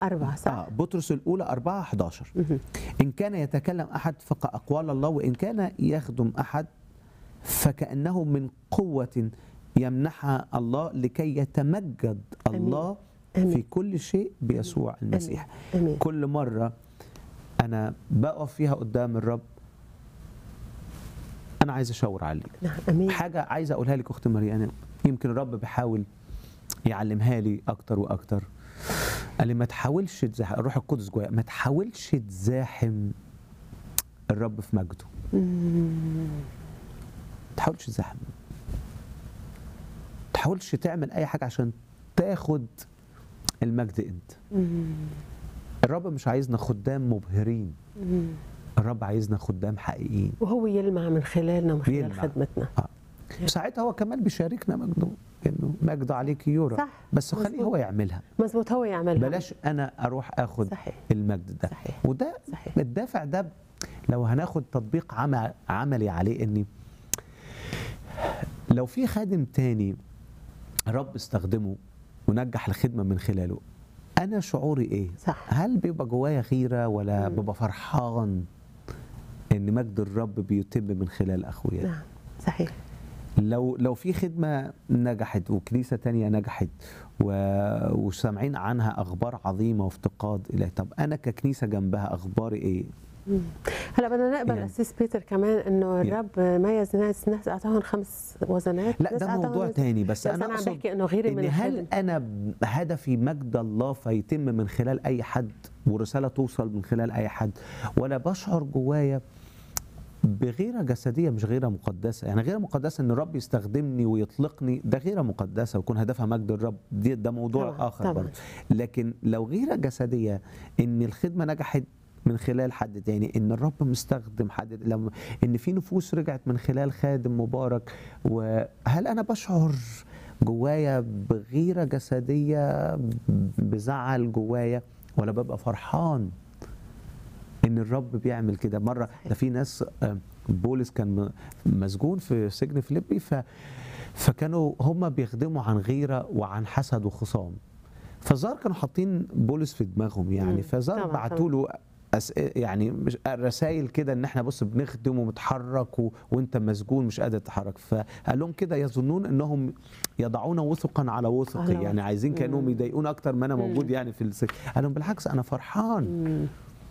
أربعة صح آه بطرس الأولى 4 11 إن كان يتكلم أحد فكأقوال الله وإن كان يخدم أحد فكأنه من قوة يمنحها الله لكي يتمجد أمين. الله أمين. في كل شيء بيسوع المسيح أمين كل مرة أنا بقف فيها قدام الرب أنا عايز أشاور عليك نعم أمين حاجة عايز أقولها لك أخت مريم يمكن الرب بيحاول يعلمها لي أكتر وأكتر قال لي ما تحاولش تزاحم الروح القدس جوايا ما تحاولش تزاحم الرب في مجده مم. ما تحاولش تزاحم ما تحاولش تعمل أي حاجة عشان تاخد المجد أنت مم. الرب مش عايزنا خدام مبهرين مم. الرب عايزنا خدام حقيقيين وهو يلمع من خلالنا ومن خلال بيلمع. خدمتنا ساعتها هو كمان بيشاركنا مجده انه مجد عليك يورا صح بس خليه مظبوط. هو يعملها مزبوط هو يعملها بلاش انا اروح اخد صحيح المجد ده صحيح وده صحيح الدافع ده لو هناخد تطبيق عم- عملي عليه اني لو في خادم تاني رب استخدمه ونجح الخدمه من خلاله انا شعوري ايه صح هل بيبقى جوايا غيره ولا مم. ببقى فرحان ان مجد الرب بيتم من خلال اخويا نعم صحيح لو لو في خدمه نجحت وكنيسه تانية نجحت و... وسامعين عنها اخبار عظيمه وافتقاد اليه طب انا ككنيسه جنبها اخباري ايه مم. هلا بدنا نقبل يعني- اسيس بيتر كمان انه يعني. الرب ميز ناس ناس اعطاهم خمس وزنات لا ناس ده أعطاهم موضوع ناس- تاني بس بس انا انا عم اقصد بحكي انه غيري من ان هل الخدم انا ب- هدفي مجد الله فيتم من خلال اي حد ورساله توصل من خلال اي حد ولا بشعر جوايا بغيرة جسدية مش غيرة مقدسة يعني غيرة مقدسة ان الرب يستخدمني ويطلقني ده غيرة مقدسة ويكون هدفها مجد الرب دي ده موضوع طبعاً، آخر طبعاً. برضه لكن لو غيرة جسدية ان الخدمة نجحت من خلال حد تاني ان الرب مستخدم حد لما ان في نفوس رجعت من خلال خادم مبارك وهل انا بشعر جوايا بغيرة جسدية بزعل جوايا ولا ببقى فرحان ان الرب بيعمل كده مره ده في ناس آه، بولس كان م- مسجون في سجن فيليبي ف فكانوا هم بيخدموا عن غيره وعن حسد وخصام فظهر كانوا حاطين بولس في دماغهم يعني مم. فظهر طبعاً، بعتوا له أس... يعني مش رسائل كده ان احنا بص بنخدم ومتحرك و... وانت مسجون مش قادر تتحرك فقال لهم كده يظنون انهم يضعون وثقا على وثقي على يعني وثق. عايزين كانهم مم. يضايقون اكتر ما انا مم. موجود يعني في السجن قال لهم بالعكس انا فرحان مم.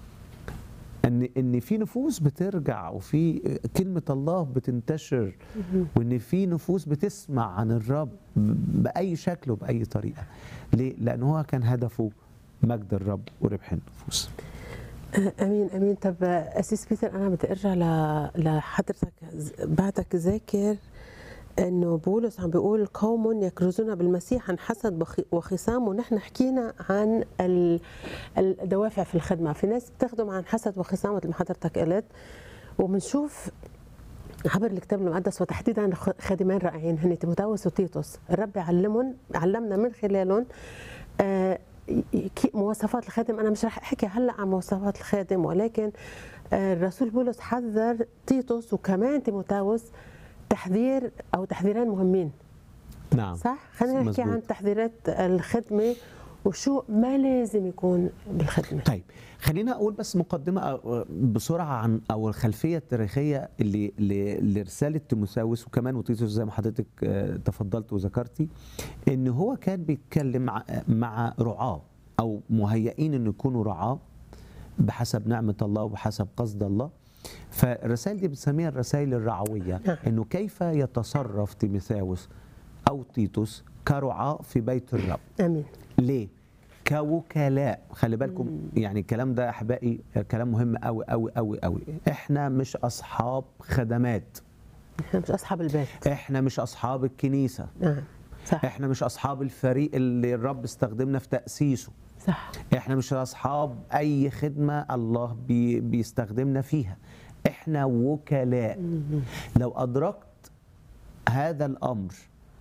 ان ان في نفوس بترجع وفي كلمه الله بتنتشر مم. وان في نفوس بتسمع عن الرب ب- باي شكل وباي طريقه ليه لان هو كان هدفه مجد الرب وربح النفوس امين امين طب اسيس بيتر انا بدي ارجع ل- لحضرتك ز- بعدك ذاكر انه بولس عم بيقول قوم يكرزون بالمسيح عن حسد بخ- وخصام ونحن حكينا عن ال- الدوافع في الخدمه في ناس بتخدم عن حسد وخصام مثل ما حضرتك قلت وبنشوف عبر الكتاب المقدس وتحديدا خ- خادمين رائعين هن تيموثاوس وتيتوس الرب علمهم علمنا من خلالهم آه، ي- كي- مواصفات الخادم انا مش رح احكي هلا عن مواصفات الخادم ولكن آه، الرسول بولس حذر تيتوس وكمان تيموثاوس تحذير او تحذيرين مهمين نعم صح خلينا نحكي مزبوط. عن تحذيرات الخدمه وشو ما لازم يكون بالخدمه طيب خلينا اقول بس مقدمه أو- بسرعه عن او الخلفيه التاريخيه اللي ل- لرساله تيموثاوس وكمان وتيتوس زي ما حضرتك آه، تفضلت وذكرتي ان هو كان بيتكلم مع, مع رعاه او مهيئين ان يكونوا رعاه بحسب نعمه الله وبحسب قصد الله فالرسائل دي بنسميها الرسائل الرعويه نعم. انه كيف يتصرف تيموثاوس او تيتوس كرعاه في بيت الرب امين ليه؟ كوكلاء خلي بالكم يعني الكلام ده احبائي كلام مهم قوي قوي قوي قوي احنا مش اصحاب خدمات نحن مش اصحاب البيت احنا مش اصحاب الكنيسه نعم صح احنا مش اصحاب الفريق اللي الرب استخدمنا في تاسيسه صح احنا مش اصحاب اي خدمه الله بي بيستخدمنا فيها احنا وكلاء مم. لو ادركت هذا الامر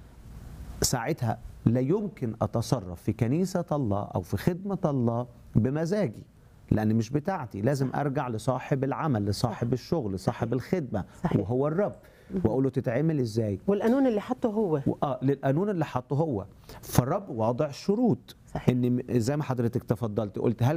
ساعتها لا يمكن اتصرف في كنيسه الله او في خدمه الله بمزاجي لان مش بتاعتي لازم ارجع لصاحب العمل لصاحب الشغل لصاحب الخدمه صحيح. وهو الرب واقول له تتعمل ازاي والقانون اللي حطه هو و- اه للقانون اللي حطه هو فالرب واضع شروط صحيح. ان م- زي ما حضرتك تفضلت قلت هل